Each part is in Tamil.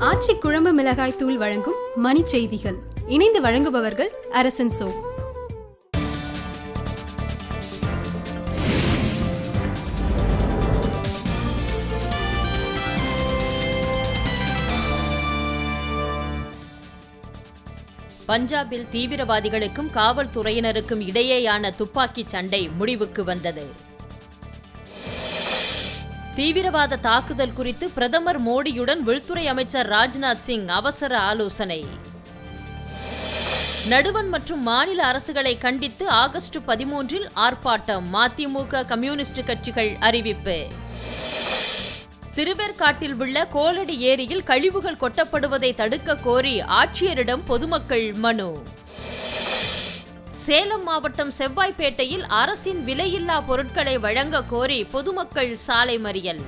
ஆச்சி குழம்பு மிளகாய் தூள் வழங்கும் மணி செய்திகள் இணைந்து வழங்குபவர்கள் அரசன் சோ பஞ்சாபில் தீவிரவாதிகளுக்கும் காவல்துறையினருக்கும் இடையேயான துப்பாக்கிச் சண்டை முடிவுக்கு வந்தது தீவிரவாத தாக்குதல் குறித்து பிரதமர் மோடியுடன் உள்துறை அமைச்சர் ராஜ்நாத் சிங் அவசர ஆலோசனை நடுவன் மற்றும் மாநில அரசுகளை கண்டித்து ஆகஸ்ட் பதிமூன்றில் ஆர்ப்பாட்டம் மதிமுக கம்யூனிஸ்ட் கட்சிகள் அறிவிப்பு திருவேற்காட்டில் உள்ள கோலடி ஏரியில் கழிவுகள் கொட்டப்படுவதை தடுக்க கோரி ஆட்சியரிடம் பொதுமக்கள் மனு சேலம் மாவட்டம் செவ்வாய்ப்பேட்டையில் அரசின் விலையில்லா பொருட்களை வழங்க கோரி பொதுமக்கள் சாலை மறியல்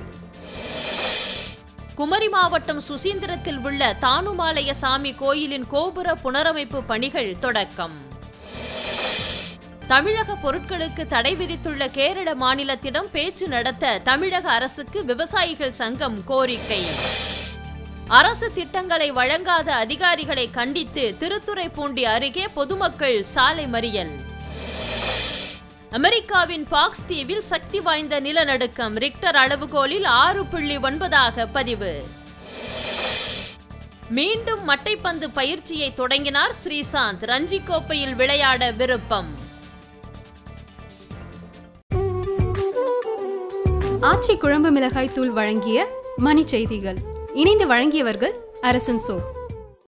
குமரி மாவட்டம் சுசீந்திரத்தில் உள்ள தானுமாலய சாமி கோயிலின் கோபுர புனரமைப்பு பணிகள் தொடக்கம் தமிழக பொருட்களுக்கு தடை விதித்துள்ள கேரள மாநிலத்திடம் பேச்சு நடத்த தமிழக அரசுக்கு விவசாயிகள் சங்கம் கோரிக்கை அரசு திட்டங்களை வழங்காத அதிகாரிகளை கண்டித்து திருத்துறைப்பூண்டி அருகே பொதுமக்கள் சாலை மறியல் அமெரிக்காவின் பாக்ஸ் தீவில் சக்தி வாய்ந்த நிலநடுக்கம் ரிக்டர் அளவுகோலில் ஆறு புள்ளி ஒன்பதாக பதிவு மீண்டும் மட்டைப்பந்து பயிற்சியை தொடங்கினார் ஸ்ரீசாந்த் ரஞ்சி கோப்பையில் விளையாட விருப்பம் ஆச்சி குழம்பு மிளகாய் தூள் வழங்கிய மணி செய்திகள் இணைந்து வழங்கியவர்கள் அரசன் சோ